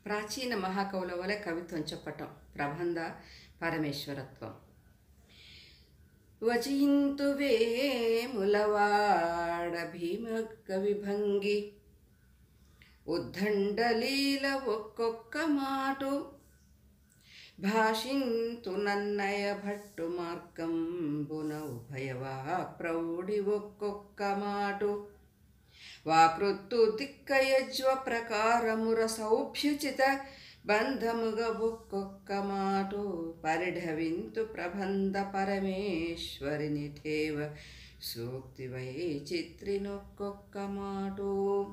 ప్రాచీన మహాకవుల వలె కవిత్వం చెప్పటం ప్రబంధ పరమేశ్వరత్వం వచింతువే ములవాడ భీమ కవిభంగి ఉద్దండలీల ఒక్కొక్క మాటు భాషింతు నన్నయ భట్టు మార్గంబున ఉభయవా ప్రౌఢి ఒక్కొక్క మాటు వాకృత్తు దిక్కయజ్వ ప్రకారముర సౌభ్యుచిత బంధముగ ఒక్కొక్క మాటు పరిఢవింతు ప్రబంధ పరమేశ్వరిని ఠేవ సూక్తి వైచిత్రినొక్కొక్క మాటు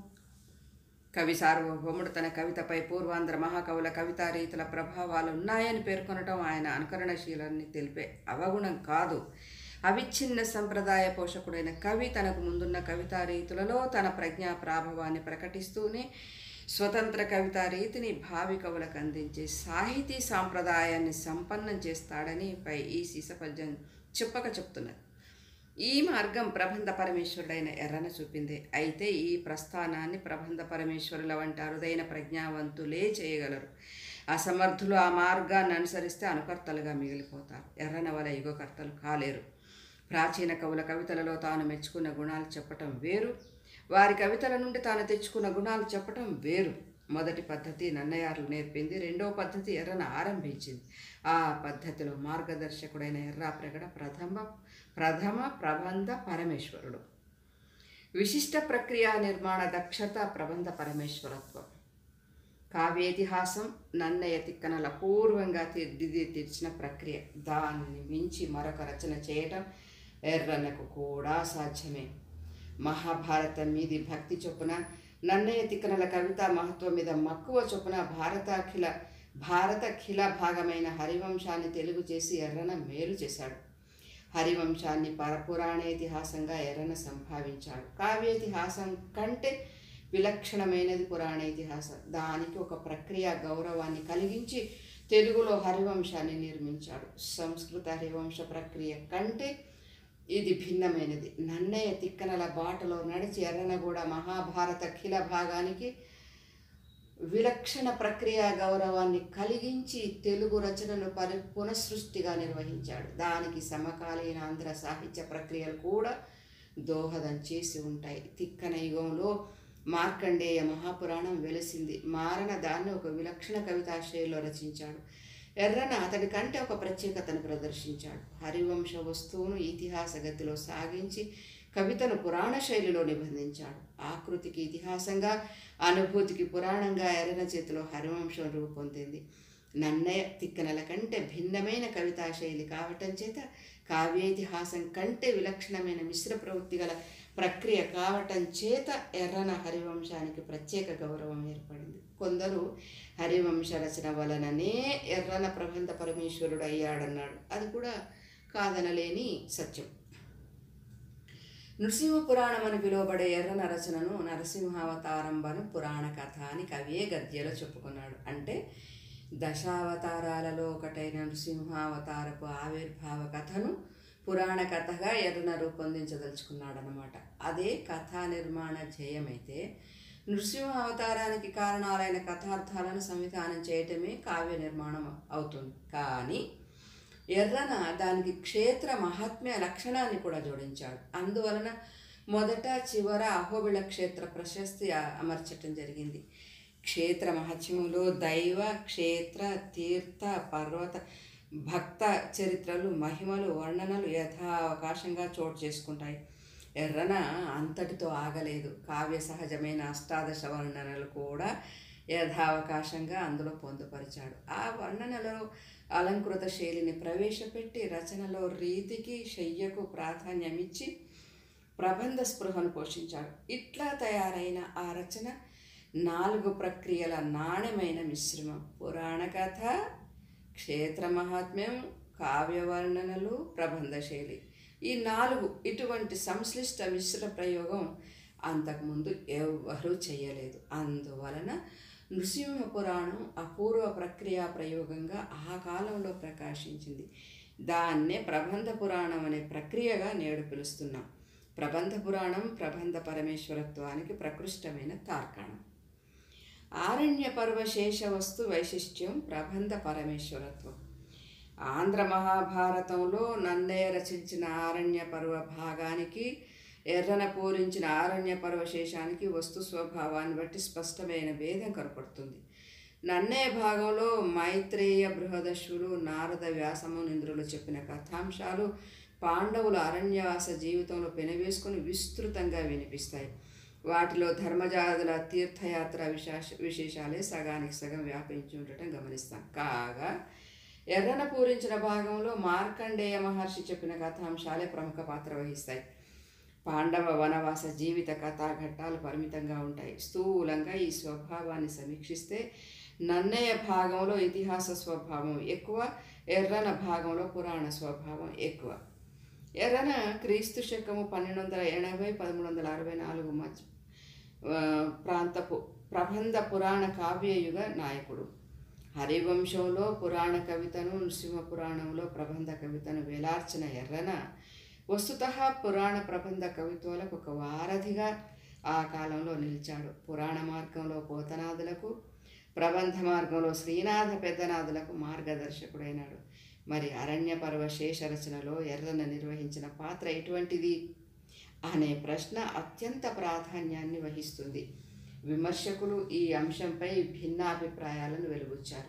కవి సార్వభౌముడు తన కవితపై పూర్వాంధ్ర మహాకవుల కవితా రీతుల ప్రభావాలు ఉన్నాయని పేర్కొనటం ఆయన అనుకరణశీలాన్ని తెలిపే అవగుణం కాదు అవిచ్ఛిన్న సంప్రదాయ పోషకుడైన కవి తనకు ముందున్న కవితా రీతులలో తన ప్రజ్ఞా ప్రాభవాన్ని ప్రకటిస్తూనే స్వతంత్ర కవితా రీతిని భావి కవులకు అందించే సాహితీ సాంప్రదాయాన్ని సంపన్నం చేస్తాడని పై ఈ సీసపద్యం చెప్పక చెప్తున్నది ఈ మార్గం ప్రబంధ పరమేశ్వరుడైన ఎర్రన చూపింది అయితే ఈ ప్రస్థానాన్ని ప్రబంధ పరమేశ్వరుల వంటి అరుదైన ప్రజ్ఞావంతులే చేయగలరు అసమర్థులు ఆ మార్గాన్ని అనుసరిస్తే అనుకర్తలుగా మిగిలిపోతారు ఎర్రన వల యుగకర్తలు కాలేరు ప్రాచీన కవుల కవితలలో తాను మెచ్చుకున్న గుణాలు చెప్పటం వేరు వారి కవితల నుండి తాను తెచ్చుకున్న గుణాలు చెప్పటం వేరు మొదటి పద్ధతి నన్నయార్లు నేర్పింది రెండవ పద్ధతి ఎర్రన ఆరంభించింది ఆ పద్ధతిలో మార్గదర్శకుడైన ఎర్ర ప్రగడ ప్రథమ ప్రథమ ప్రబంధ పరమేశ్వరుడు విశిష్ట ప్రక్రియ నిర్మాణ దక్షత ప్రబంధ పరమేశ్వరత్వం కావ్యేతిహాసం నన్నయ్య తిక్కనల పూర్వంగా తీర్దిది తీర్చిన ప్రక్రియ దానిని మించి మరొక రచన చేయటం ఎర్రన్నకు కూడా సాధ్యమే మహాభారతం మీది భక్తి చొప్పున నన్నయ్య తిక్కనల కవిత మహత్వం మీద మక్కువ చొప్పున భారతాఖిల భారతఖిల భాగమైన హరివంశాన్ని తెలుగు చేసి ఎర్రన మేలు చేశాడు హరివంశాన్ని పరపురాణేతిహాసంగా ఎర్రన సంభావించాడు కావ్యేతిహాసం కంటే విలక్షణమైనది పురాణ ఇతిహాసం దానికి ఒక ప్రక్రియ గౌరవాన్ని కలిగించి తెలుగులో హరివంశాన్ని నిర్మించాడు సంస్కృత హరివంశ ప్రక్రియ కంటే ఇది భిన్నమైనది నన్నయ్య తిక్కనల బాటలో నడిచి ఎర్రనగూడ మహాభారత ఖిల భాగానికి విలక్షణ ప్రక్రియ గౌరవాన్ని కలిగించి తెలుగు రచనను పరి పునఃసృష్టిగా నిర్వహించాడు దానికి సమకాలీన ఆంధ్ర సాహిత్య ప్రక్రియలు కూడా దోహదం చేసి ఉంటాయి తిక్కన యుగంలో మార్కండేయ మహాపురాణం వెలిసింది మారణ దాన్ని ఒక విలక్షణ కవితాశ్రయంలో రచించాడు ఎర్రన అతడి కంటే ఒక ప్రత్యేకతను ప్రదర్శించాడు హరివంశ వస్తువును ఇతిహాస గతిలో సాగించి కవితను పురాణ శైలిలో నిబంధించాడు ఆకృతికి ఇతిహాసంగా అనుభూతికి పురాణంగా ఎర్రన చేతిలో హరివంశం రూపొందింది నన్నయ్య తిక్కనల కంటే భిన్నమైన కవితా శైలి కావటం చేత కావ్యేతిహాసం కంటే విలక్షణమైన మిశ్ర ప్రవృత్తి గల ప్రక్రియ కావటం చేత ఎర్రన హరివంశానికి ప్రత్యేక గౌరవం ఏర్పడింది కొందరు హరివంశ రచన వలననే ఎర్రన ప్రబంధ పరమేశ్వరుడు అయ్యాడన్నాడు అది కూడా కాదనలేని సత్యం నృసింహ పురాణం అని పిలువబడే ఎర్రన రచనను నరసింహావతారంబను పురాణ కథ అని కవియే గద్యలో చెప్పుకున్నాడు అంటే దశావతారాలలో ఒకటైన నృసింహావతారపు ఆవిర్భావ కథను పురాణ కథగా ఎర్రన రూపొందించదలుచుకున్నాడనమాట అదే కథా నిర్మాణ ధ్యేయమైతే నృసింహ అవతారానికి కారణాలైన కథార్థాలను సంవిధానం చేయటమే కావ్య నిర్మాణం అవుతుంది కానీ ఎర్రన దానికి క్షేత్ర మహాత్మ్య లక్షణాన్ని కూడా జోడించాడు అందువలన మొదట చివర అహోబిళ క్షేత్ర ప్రశస్తి అమర్చటం జరిగింది క్షేత్ర మహత్యములో దైవ క్షేత్ర తీర్థ పర్వత భక్త చరిత్రలు మహిమలు వర్ణనలు యథావకాశంగా చోటు చేసుకుంటాయి ఎర్రన అంతటితో ఆగలేదు కావ్య సహజమైన అష్టాదశ వర్ణనలు కూడా యథావకాశంగా అందులో పొందుపరిచాడు ఆ వర్ణనలో అలంకృత శైలిని ప్రవేశపెట్టి రచనలో రీతికి శయ్యకు ప్రాధాన్యమిచ్చి ప్రబంధ స్పృహను పోషించాడు ఇట్లా తయారైన ఆ రచన నాలుగు ప్రక్రియల నాణ్యమైన మిశ్రమం పురాణ కథ క్షేత్ర మహాత్మ్యం కావ్యవర్ణనలు ప్రబంధ శైలి ఈ నాలుగు ఇటువంటి సంశ్లిష్ట మిశ్ర ప్రయోగం అంతకుముందు ఎవ్వరూ చేయలేదు అందువలన నృసింహ పురాణం అపూర్వ ప్రక్రియా ప్రయోగంగా ఆ కాలంలో ప్రకాశించింది దాన్నే ప్రబంధ పురాణం అనే ప్రక్రియగా నేడు పిలుస్తున్నాం ప్రబంధ పురాణం ప్రబంధ పరమేశ్వరత్వానికి ప్రకృష్టమైన తార్కాణం ఆరణ్య పర్వ శేష వస్తు వైశిష్ట్యం ప్రబంధ పరమేశ్వరత్వం ఆంధ్ర మహాభారతంలో నన్నయ్య రచించిన ఆరణ్య పర్వ భాగానికి ఎర్రన పూరించిన ఆరణ్య పర్వ శేషానికి వస్తు స్వభావాన్ని బట్టి స్పష్టమైన భేదం కనపడుతుంది నన్నయ్య భాగంలో మైత్రేయ బృహదశ్వులు నారద వ్యాసము నింద్రులు చెప్పిన కథాంశాలు పాండవుల అరణ్యవాస జీవితంలో పెనవేసుకొని విస్తృతంగా వినిపిస్తాయి వాటిలో ధర్మజాతుల తీర్థయాత్ర విశేష విశేషాలే సగానికి సగం వ్యాపించి ఉండటం గమనిస్తాం కాగా ఎర్రన పూరించిన భాగంలో మార్కండేయ మహర్షి చెప్పిన కథాంశాలే ప్రముఖ పాత్ర వహిస్తాయి పాండవ వనవాస జీవిత కథాఘట్టాలు పరిమితంగా ఉంటాయి స్థూలంగా ఈ స్వభావాన్ని సమీక్షిస్తే నన్నయ్య భాగంలో ఇతిహాస స్వభావం ఎక్కువ ఎర్రన భాగంలో పురాణ స్వభావం ఎక్కువ ఎర్రన క్రీస్తు శకము పన్నెండు వందల ఎనభై పదమూడు వందల అరవై నాలుగు మధ్య ఆ, ప్రాంతపు ప్రబంధ పురాణ కావ్యయుగ నాయకుడు హరివంశంలో పురాణ కవితను నృసింహ పురాణంలో ప్రబంధ కవితను వేలార్చిన ఎర్రన వస్తుత పురాణ ప్రబంధ కవిత్వాలకు ఒక వారధిగా ఆ కాలంలో నిలిచాడు పురాణ మార్గంలో పోతనాదులకు ప్రబంధ మార్గంలో శ్రీనాథ పెద్దనాథులకు మార్గదర్శకుడైనాడు మరి అరణ్య పర్వ శేష రచనలో ఎర్రన నిర్వహించిన పాత్ర ఎటువంటిది అనే ప్రశ్న అత్యంత ప్రాధాన్యాన్ని వహిస్తుంది విమర్శకులు ఈ అంశంపై భిన్నాభిప్రాయాలను వెలుగుచ్చారు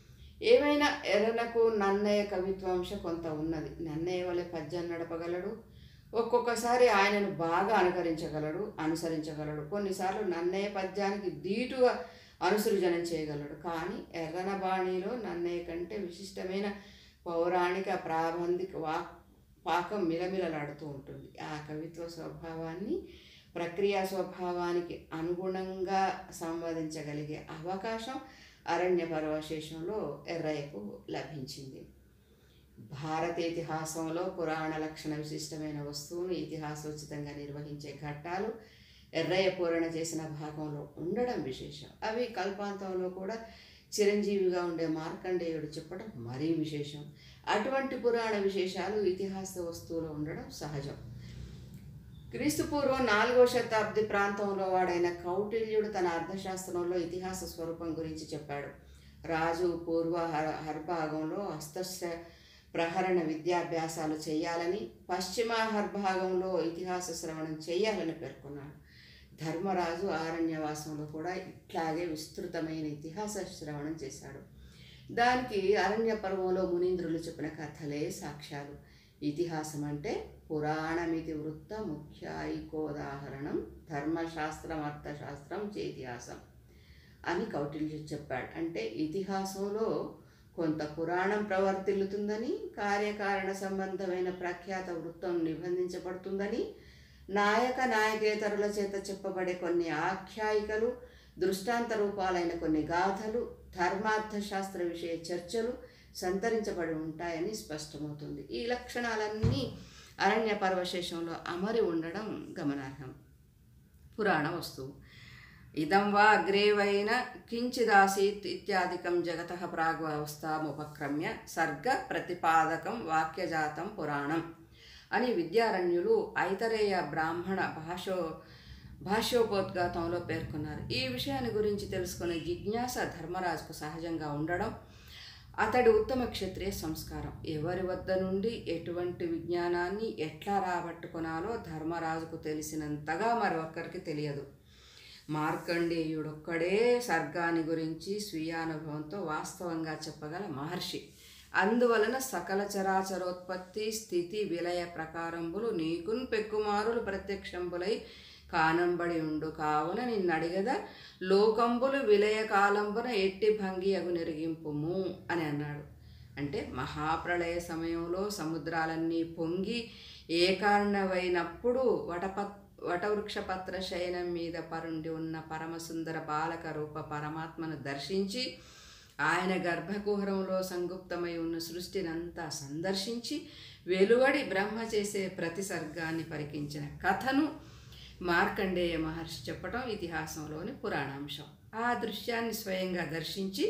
ఏమైనా ఎర్రనకు నన్నయ్య కవిత్వాంశ కొంత ఉన్నది నన్నయ్య వలె పద్యం నడపగలడు ఒక్కొక్కసారి ఆయనను బాగా అనుకరించగలడు అనుసరించగలడు కొన్నిసార్లు నన్నయ్య పద్యానికి ధీటుగా అనుసృజనం చేయగలడు కానీ ఎర్రన బాణిలో నన్నయ్య కంటే విశిష్టమైన పౌరాణిక ప్రాబంధిక వా పాకం మిలమిలలాడుతూ ఉంటుంది ఆ కవిత్వ స్వభావాన్ని ప్రక్రియ స్వభావానికి అనుగుణంగా సంవాదించగలిగే అవకాశం అరణ్య పర్వశేషంలో ఎర్రయ్యకు లభించింది భారత ఇతిహాసంలో పురాణ లక్షణ విశిష్టమైన వస్తువును ఇతిహాసోచితంగా నిర్వహించే ఘట్టాలు ఎర్రయ్య పూరణ చేసిన భాగంలో ఉండడం విశేషం అవి కల్పాంతంలో కూడా చిరంజీవిగా ఉండే మార్కండేయుడు చెప్పడం మరీ విశేషం అటువంటి పురాణ విశేషాలు ఇతిహాస వస్తువులో ఉండడం సహజం క్రీస్తు పూర్వం నాలుగో శతాబ్ది ప్రాంతంలో వాడైన కౌటిల్యుడు తన అర్థశాస్త్రంలో ఇతిహాస స్వరూపం గురించి చెప్పాడు రాజు పూర్వ హర హర్భాగంలో హస్తశ్ర ప్రహరణ విద్యాభ్యాసాలు చేయాలని పశ్చిమ హర్భాగంలో ఇతిహాస శ్రవణం చేయాలని పేర్కొన్నాడు ధర్మరాజు ఆరణ్యవాసంలో కూడా ఇట్లాగే విస్తృతమైన ఇతిహాస శ్రవణం చేశాడు దానికి అరణ్య పర్వంలో మునీంద్రులు చెప్పిన కథలే సాక్ష్యాలు ఇతిహాసం అంటే పురాణమితి వృత్త ముఖ్యాయికోదాహరణం ధర్మశాస్త్రం అర్థశాస్త్రం చేతిహాసం అని కౌటిల్యుడు చెప్పాడు అంటే ఇతిహాసంలో కొంత పురాణం ప్రవర్తిల్లుతుందని కార్యకారణ సంబంధమైన ప్రఖ్యాత వృత్తం నిబంధించబడుతుందని నాయక నాయకేతరుల చేత చెప్పబడే కొన్ని ఆఖ్యాయికలు దృష్టాంత రూపాలైన కొన్ని గాథలు ధర్మార్థ శాస్త్ర విషయ చర్చలు సంతరించబడి ఉంటాయని స్పష్టమవుతుంది ఈ లక్షణాలన్నీ అరణ్య పర్వశేషంలో అమరి ఉండడం గమనార్హం పురాణ వస్తువు ఇదం వా అగ్రేవైన కించిదాసీత్ ఇత్యాదికం జగత ప్రాగ్వస్థాముపక్రమ్య సర్గ ప్రతిపాదకం వాక్యజాతం పురాణం అని విద్యారణ్యులు ఐతరేయ బ్రాహ్మణ భాషో భాష్యోపోద్ఘాతంలో పేర్కొన్నారు ఈ విషయాన్ని గురించి తెలుసుకునే జిజ్ఞాస ధర్మరాజుకు సహజంగా ఉండడం అతడి ఉత్తమ క్షత్రియ సంస్కారం ఎవరి వద్ద నుండి ఎటువంటి విజ్ఞానాన్ని ఎట్లా రాబట్టుకొనాలో ధర్మరాజుకు తెలిసినంతగా మరొకరికి తెలియదు మార్కండేయుడొక్కడే సర్గాని గురించి స్వీయానుభవంతో వాస్తవంగా చెప్పగల మహర్షి అందువలన సకల చరాచరోత్పత్తి స్థితి విలయ ప్రకారంబులు నీకున్ పెక్కుమారులు ప్రత్యక్షంబులై కానంబడి ఉండు కావున నిన్నడిగదా లోకంబులు విలయ కాలంబున ఎట్టి భంగి అగు నెరిగింపుము అని అన్నాడు అంటే మహాప్రళయ సమయంలో సముద్రాలన్నీ పొంగి ఏకార్ణవైనప్పుడు వటపత్ వటవృక్షపత్ర శయనం మీద పరుండి ఉన్న పరమసుందర బాలక రూప పరమాత్మను దర్శించి ఆయన గర్భకుహరంలో సంగుప్తమై ఉన్న సృష్టినంతా సందర్శించి వెలువడి బ్రహ్మ చేసే ప్రతి సర్గాన్ని పరికించిన కథను మార్కండేయ మహర్షి చెప్పటం ఇతిహాసంలోని పురాణాంశం ఆ దృశ్యాన్ని స్వయంగా దర్శించి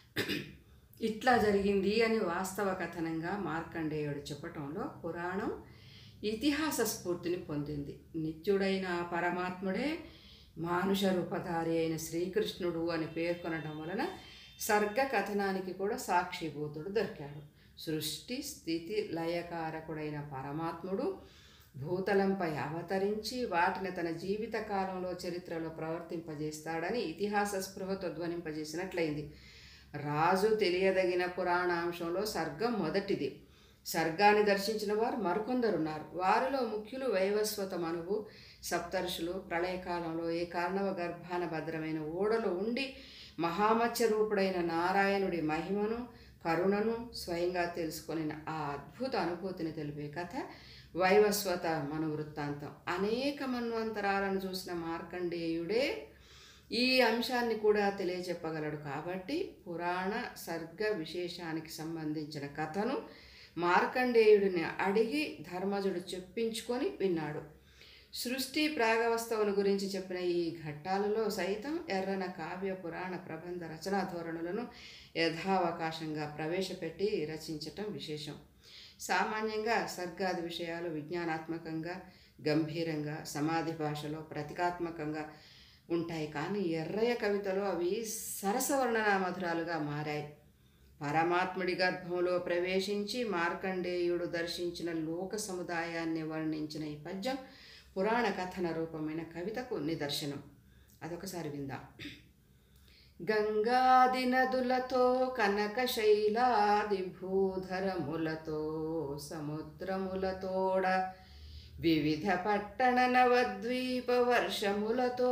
ఇట్లా జరిగింది అని వాస్తవ కథనంగా మార్కండేయుడు చెప్పటంలో పురాణం ఇతిహాస స్ఫూర్తిని పొందింది నిత్యుడైన ఆ పరమాత్ముడే మానుష రూపధారి అయిన శ్రీకృష్ణుడు అని పేర్కొనడం వలన సర్గ కథనానికి కూడా సాక్షిభూతుడు దొరికాడు సృష్టి స్థితి లయకారకుడైన పరమాత్ముడు భూతలంపై అవతరించి వాటిని తన జీవిత కాలంలో చరిత్రలో ప్రవర్తింపజేస్తాడని ఇతిహాస స్పృహతో ధ్వనింపజేసినట్లయింది రాజు తెలియదగిన పురాణాంశంలో సర్గం మొదటిది సర్గాన్ని దర్శించిన వారు మరికొందరున్నారు వారిలో ముఖ్యులు వైవస్వత మనువు సప్తర్షులు ప్రళయకాలంలో ఏ కారణవ గర్భాన భద్రమైన ఓడలో ఉండి మహామత్స్య రూపుడైన నారాయణుడి మహిమను కరుణను స్వయంగా తెలుసుకొనిన ఆ అద్భుత అనుభూతిని తెలిపే కథ వైవస్వత మను వృత్తాంతం అనేక మన్వంతరాలను చూసిన మార్కండేయుడే ఈ అంశాన్ని కూడా తెలియజెప్పగలడు కాబట్టి పురాణ సర్గ విశేషానికి సంబంధించిన కథను మార్కండేయుడిని అడిగి ధర్మజుడు చెప్పించుకొని విన్నాడు సృష్టి ప్రాగవస్తవుని గురించి చెప్పిన ఈ ఘట్టాలలో సైతం ఎర్రన కావ్య పురాణ ప్రబంధ రచనా ధోరణులను యథావకాశంగా ప్రవేశపెట్టి రచించటం విశేషం సామాన్యంగా సర్గాది విషయాలు విజ్ఞానాత్మకంగా గంభీరంగా సమాధి భాషలో ప్రతికాత్మకంగా ఉంటాయి కానీ ఎర్రయ్య కవితలో అవి సరసవర్ణన మధురాలుగా మారాయి పరమాత్ముడి గర్భంలో ప్రవేశించి మార్కండేయుడు దర్శించిన లోక సముదాయాన్ని వర్ణించిన ఈ పద్యం పురాణ కథన రూపమైన కవితకు నిదర్శనం అదొకసారి విందాం గంగాది నదులతో కనక శైలాది భూధరములతో సముద్రములతోడ వివిధ పట్టణ నవద్వీప వర్షములతో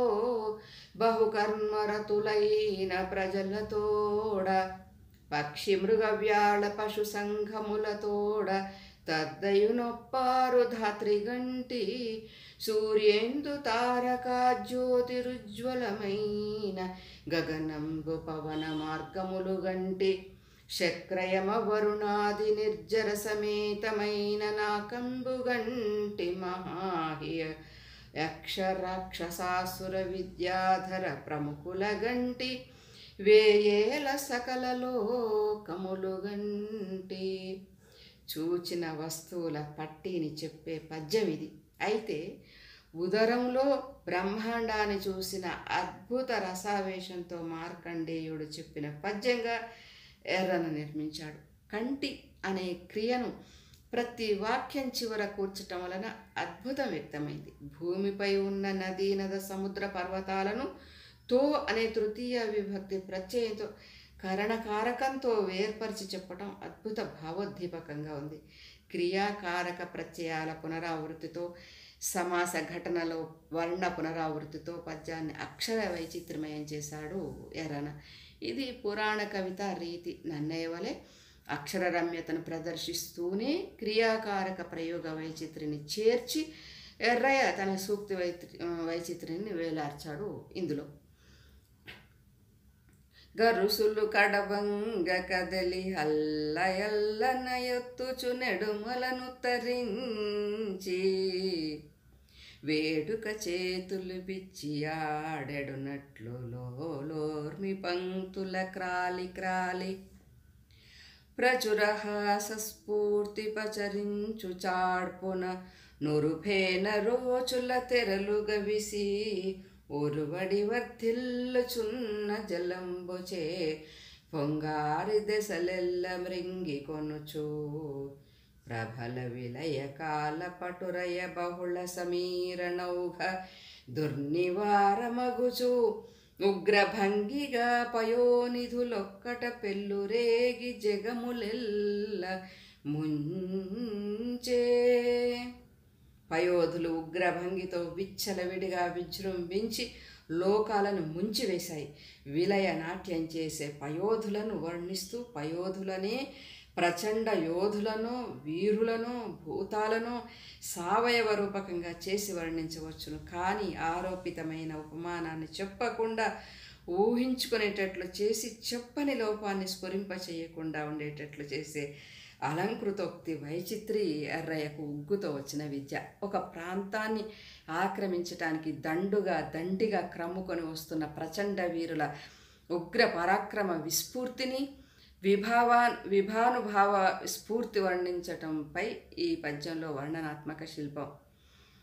బహుకర్మరతులైన ప్రజలతోడ పక్షి మృగవ్యాళ పశు సంఘములతోడ తద్దయునొప్పారు ధాత్రిగంటి సూర్యేందు తారకా జ్యోతిరుజ్వలమైన గగనంబు పవన మార్గములు గంటి శక్రయమ వరుణాది నిర్జర సమేతమైన నాకంబు గంటి మహాహియ యక్షరాక్షసాసుర విద్యాధర ప్రముఖుల గంటి వేయేల సకల లోకములు గంటి చూచిన వస్తువుల పట్టిని చెప్పే పద్యం ఇది అయితే ఉదరంలో బ్రహ్మాండాన్ని చూసిన అద్భుత రసావేశంతో మార్కండేయుడు చెప్పిన పద్యంగా ఎర్రను నిర్మించాడు కంటి అనే క్రియను ప్రతి వాక్యం చివర కూర్చటం వలన అద్భుతం వ్యక్తమైంది భూమిపై ఉన్న నదీ నద సముద్ర పర్వతాలను తో అనే తృతీయ విభక్తి ప్రత్యయంతో కరణకారకంతో వేర్పరిచి చెప్పటం అద్భుత భావోద్దీపకంగా ఉంది క్రియాకారక ప్రత్యయాల పునరావృతితో సమాస ఘటనలో వర్ణ పునరావృతితో పద్యాన్ని అక్షర వైచిత్రమయం చేశాడు ఎర్రన ఇది పురాణ కవిత రీతి నన్నయ్య వలె అక్షర రమ్యతను ప్రదర్శిస్తూనే క్రియాకారక ప్రయోగ వైచిత్రిని చేర్చి ఎర్రయ్య తన సూక్తి వైత్రి వైచిత్రిని వేలార్చాడు ఇందులో గరుసులు కడవంగ కదలి హల్లయల్లన ఎత్తుచు నెడుమలను తరించి వేడుక చేతులు పిచ్చి ఆడెడునట్లు లోర్మి పంక్తుల క్రాలి క్రాలి ప్రచురహాస స్ఫూర్తి పచరించు చాడ్పున నురుఫేన రోచుల తెరలు గవిసి ఉరువడి వర్ధిల్లుచున్న జలంబుచే పొంగారి దశలెల్ల మృంగి కొనుచు ప్రబల విలయ కాల పటురయ బహుళ సమీరణౌఘ దుర్నివారమగుచు ఉగ్రభంగిగా పయోనిధులొక్కట పెళ్ళురేగి జగములెల్ల ముంచే పయోధులు ఉగ్రభంగితో విచ్చలవిడిగా విజృంభించి లోకాలను ముంచివేశాయి విలయ నాట్యం చేసే పయోధులను వర్ణిస్తూ పయోధులనే ప్రచండ యోధులను వీరులను భూతాలను సావయవ రూపకంగా చేసి వర్ణించవచ్చును కానీ ఆరోపితమైన ఉపమానాన్ని చెప్పకుండా ఊహించుకునేటట్లు చేసి చెప్పని లోపాన్ని స్ఫురింప చేయకుండా ఉండేటట్లు చేసే అలంకృతోక్తి వైచిత్రి ఎర్రయ్యకు ఉగ్గుతో వచ్చిన విద్య ఒక ప్రాంతాన్ని ఆక్రమించటానికి దండుగా దండిగా క్రమ్ముకొని వస్తున్న ప్రచండ వీరుల ఉగ్ర పరాక్రమ విస్ఫూర్తిని విభావా విభానుభావ స్ఫూర్తి వర్ణించటంపై ఈ పద్యంలో వర్ణనాత్మక శిల్పం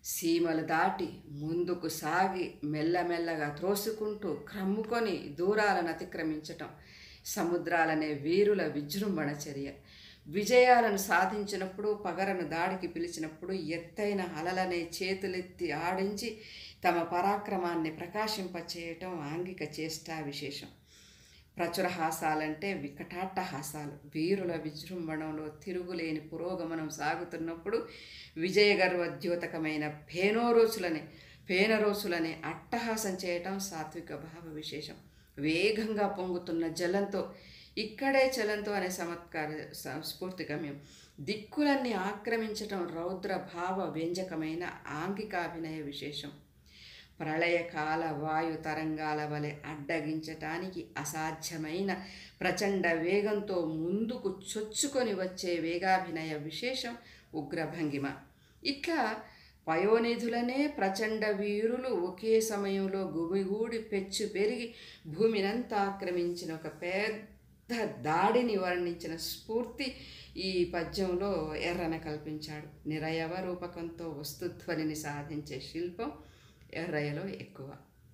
సీమలు దాటి ముందుకు సాగి మెల్లమెల్లగా త్రోసుకుంటూ క్రమ్ముకొని దూరాలను అతిక్రమించటం సముద్రాలనే వీరుల విజృంభణ చర్య విజయాలను సాధించినప్పుడు పగరను దాడికి పిలిచినప్పుడు ఎత్తైన అలలనే చేతులెత్తి ఆడించి తమ పరాక్రమాన్ని ప్రకాశింపచేయటం ఆంగిక చేష్టా విశేషం ప్రచురహాసాలంటే వికటాట్టహాసాలు వీరుల విజృంభణంలో తిరుగులేని పురోగమనం సాగుతున్నప్పుడు విజయగర్వద్యోతకమైన పేనోరోసులని పేనరోసులని అట్టహాసం చేయటం సాత్విక భావ విశేషం వేగంగా పొంగుతున్న జలంతో ఇక్కడే చలంతో అనే చమత్కార స- స్ఫూర్తి గమ్యం దిక్కులన్నీ ఆక్రమించటం రౌద్ర భావ వ్యంజకమైన ఆంగికాభినయ విశేషం ప్రళయకాల వాయు తరంగాల వలె అడ్డగించటానికి అసాధ్యమైన ప్రచండ వేగంతో ముందుకు చొచ్చుకొని వచ్చే వేగాభినయ విశేషం ఉగ్రభంగిమ ఇట్లా పయోనిధులనే ప్రచండ వీరులు ఒకే సమయంలో గుమిగూడి పెచ్చు పెరిగి భూమినంతా ఆక్రమించిన ఒక పెద్ద దాడిని వర్ణించిన స్ఫూర్తి ఈ పద్యంలో ఎర్రన కల్పించాడు నిరయవ రూపకంతో వస్తుధ్వనిని సాధించే శిల్పం ఎర్రయ్యలో ఎక్కువ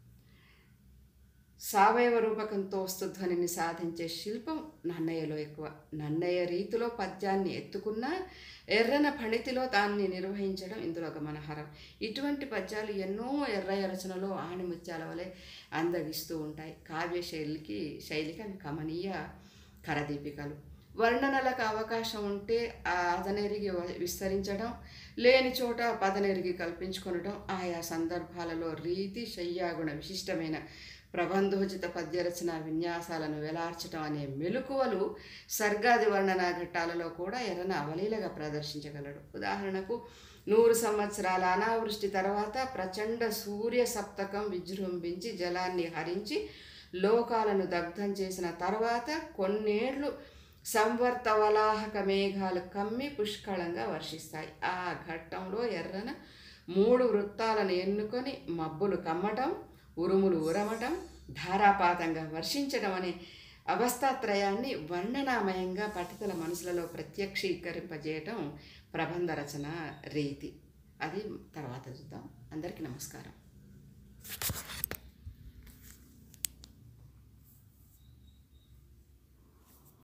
సావయవ రూపకంతో వస్తుధ్వనిని సాధించే శిల్పం నన్నయ్యలో ఎక్కువ నన్నయ్య రీతిలో పద్యాన్ని ఎత్తుకున్నా ఎర్రన ఫణితిలో దాన్ని నిర్వహించడం ఇందులో గమనహరం ఇటువంటి పద్యాలు ఎన్నో ఎర్రయ్య రచనలో ఆణిముత్యాల వలె అందగిస్తూ ఉంటాయి కావ్య శైలికి శైలికి అవి కమనీయ కరదీపికలు వర్ణనలకు అవకాశం ఉంటే ఆ అదనెరిగి వ- విస్తరించడం లేని చోట పదనెరిగి కల్పించుకొనడం ఆయా సందర్భాలలో రీతి శయ్యాగుణ విశిష్టమైన ప్రబంధోచిత పద్యరచన విన్యాసాలను వెలార్చడం అనే మెలకువలు సర్గాది వర్ణనా ఘట్టాలలో కూడా ఎర్రన అవలీలగా ప్రదర్శించగలడు ఉదాహరణకు నూరు సంవత్సరాల అనావృష్టి తర్వాత ప్రచండ సూర్య సప్తకం విజృంభించి జలాన్ని హరించి లోకాలను దగ్ధం చేసిన తర్వాత కొన్నేళ్లు సంవర్తవలాహక మేఘాలు కమ్మి పుష్కళంగా వర్షిస్తాయి ఆ ఘట్టంలో ఎర్రన మూడు వృత్తాలను ఎన్నుకొని మబ్బులు కమ్మటం ఉరుములు ఉరమటం ధారాపాతంగా వర్షించడం అనే అవస్థాత్రయాన్ని వర్ణనామయంగా పఠితుల మనసులలో ప్రత్యక్షీకరింపజేయటం ప్రబంధ రచన రీతి అది తర్వాత చూద్దాం అందరికీ నమస్కారం